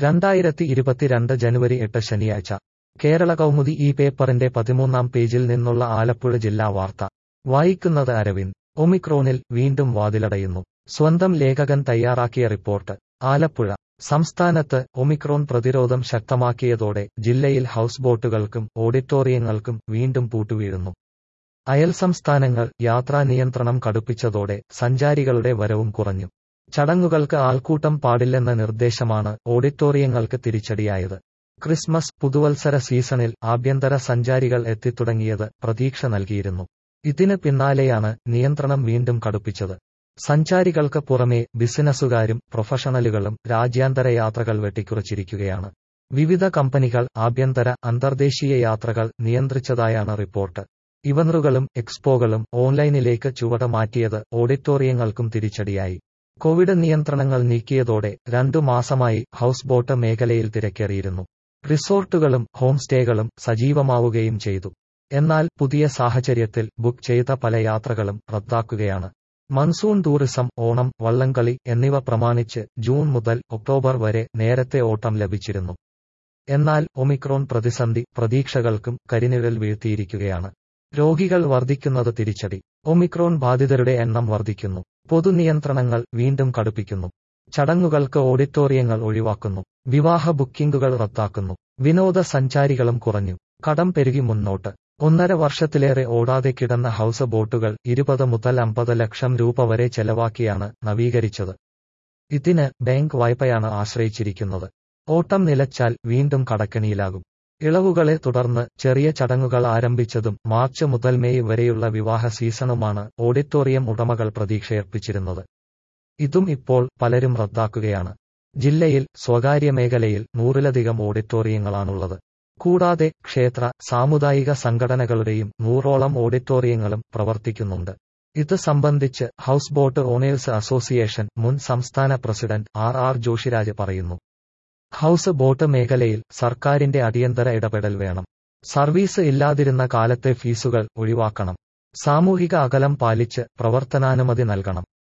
രണ്ടായിരത്തി ഇരുപത്തിരണ്ട് ജനുവരി എട്ട് ശനിയാഴ്ച കേരള കൗമുദി ഈ പേപ്പറിന്റെ പതിമൂന്നാം പേജിൽ നിന്നുള്ള ആലപ്പുഴ ജില്ലാ വാർത്ത വായിക്കുന്നത് അരവിന്ദ് ഒമിക്രോണിൽ വീണ്ടും വാതിലടയുന്നു സ്വന്തം ലേഖകൻ തയ്യാറാക്കിയ റിപ്പോർട്ട് ആലപ്പുഴ സംസ്ഥാനത്ത് ഒമിക്രോൺ പ്രതിരോധം ശക്തമാക്കിയതോടെ ജില്ലയിൽ ഹൌസ് ബോട്ടുകൾക്കും ഓഡിറ്റോറിയങ്ങൾക്കും വീണ്ടും പൂട്ടുവീഴുന്നു അയൽ സംസ്ഥാനങ്ങൾ യാത്രാ നിയന്ത്രണം കടുപ്പിച്ചതോടെ സഞ്ചാരികളുടെ വരവും കുറഞ്ഞു ചടങ്ങുകൾക്ക് ആൾക്കൂട്ടം പാടില്ലെന്ന നിർദ്ദേശമാണ് ഓഡിറ്റോറിയങ്ങൾക്ക് തിരിച്ചടിയായത് ക്രിസ്മസ് പുതുവത്സര സീസണിൽ ആഭ്യന്തര സഞ്ചാരികൾ എത്തിത്തുടങ്ങിയത് പ്രതീക്ഷ നൽകിയിരുന്നു ഇതിന് പിന്നാലെയാണ് നിയന്ത്രണം വീണ്ടും കടുപ്പിച്ചത് സഞ്ചാരികൾക്ക് പുറമെ ബിസിനസ്സുകാരും പ്രൊഫഷണലുകളും രാജ്യാന്തര യാത്രകൾ വെട്ടിക്കുറച്ചിരിക്കുകയാണ് വിവിധ കമ്പനികൾ ആഭ്യന്തര അന്തർദേശീയ യാത്രകൾ നിയന്ത്രിച്ചതായാണ് റിപ്പോർട്ട് ഇവന്റുകളും എക്സ്പോകളും ഓൺലൈനിലേക്ക് ചുവട മാറ്റിയത് ഓഡിറ്റോറിയങ്ങൾക്കും തിരിച്ചടിയായി കോവിഡ് നിയന്ത്രണങ്ങൾ നീക്കിയതോടെ രണ്ടു മാസമായി ഹൌസ് ബോട്ട് മേഖലയിൽ തിരക്കേറിയിരുന്നു റിസോർട്ടുകളും ഹോം സ്റ്റേകളും സജീവമാവുകയും ചെയ്തു എന്നാൽ പുതിയ സാഹചര്യത്തിൽ ബുക്ക് ചെയ്ത പല യാത്രകളും റദ്ദാക്കുകയാണ് മൺസൂൺ ടൂറിസം ഓണം വള്ളംകളി എന്നിവ പ്രമാണിച്ച് ജൂൺ മുതൽ ഒക്ടോബർ വരെ നേരത്തെ ഓട്ടം ലഭിച്ചിരുന്നു എന്നാൽ ഒമിക്രോൺ പ്രതിസന്ധി പ്രതീക്ഷകൾക്കും കരിനിഴൽ വീഴ്ത്തിയിരിക്കുകയാണ് രോഗികൾ വർദ്ധിക്കുന്നത് തിരിച്ചടി ഒമിക്രോൺ ബാധിതരുടെ എണ്ണം വർദ്ധിക്കുന്നു പൊതുനിയന്ത്രണങ്ങൾ വീണ്ടും കടുപ്പിക്കുന്നു ചടങ്ങുകൾക്ക് ഓഡിറ്റോറിയങ്ങൾ ഒഴിവാക്കുന്നു വിവാഹ ബുക്കിംഗുകൾ റദ്ദാക്കുന്നു വിനോദസഞ്ചാരികളും കുറഞ്ഞു കടം പെരുകി മുന്നോട്ട് ഒന്നര വർഷത്തിലേറെ ഓടാതെ കിടന്ന ഹൌസ് ബോട്ടുകൾ ഇരുപത് മുതൽ അമ്പത് ലക്ഷം രൂപ വരെ ചെലവാക്കിയാണ് നവീകരിച്ചത് ഇതിന് ബാങ്ക് വായ്പയാണ് ആശ്രയിച്ചിരിക്കുന്നത് ഓട്ടം നിലച്ചാൽ വീണ്ടും കടക്കണിയിലാകും ഇളവുകളെ തുടർന്ന് ചെറിയ ചടങ്ങുകൾ ആരംഭിച്ചതും മാർച്ച് മുതൽ മെയ് വരെയുള്ള വിവാഹ സീസണുമാണ് ഓഡിറ്റോറിയം ഉടമകൾ പ്രതീക്ഷയർപ്പിച്ചിരുന്നത് ഇതും ഇപ്പോൾ പലരും റദ്ദാക്കുകയാണ് ജില്ലയിൽ സ്വകാര്യ മേഖലയിൽ നൂറിലധികം ഓഡിറ്റോറിയങ്ങളാണുള്ളത് കൂടാതെ ക്ഷേത്ര സാമുദായിക സംഘടനകളുടെയും നൂറോളം ഓഡിറ്റോറിയങ്ങളും പ്രവർത്തിക്കുന്നുണ്ട് ഇത് സംബന്ധിച്ച് ഹൌസ് ബോട്ട് ഓണേഴ്സ് അസോസിയേഷൻ മുൻ സംസ്ഥാന പ്രസിഡന്റ് ആർ ആർ ജോഷിരാജ് പറയുന്നു ഹൌസ് ബോട്ട് മേഖലയിൽ സർക്കാരിന്റെ അടിയന്തര ഇടപെടൽ വേണം സർവീസ് ഇല്ലാതിരുന്ന കാലത്തെ ഫീസുകൾ ഒഴിവാക്കണം സാമൂഹിക അകലം പാലിച്ച് പ്രവർത്തനാനുമതി നൽകണം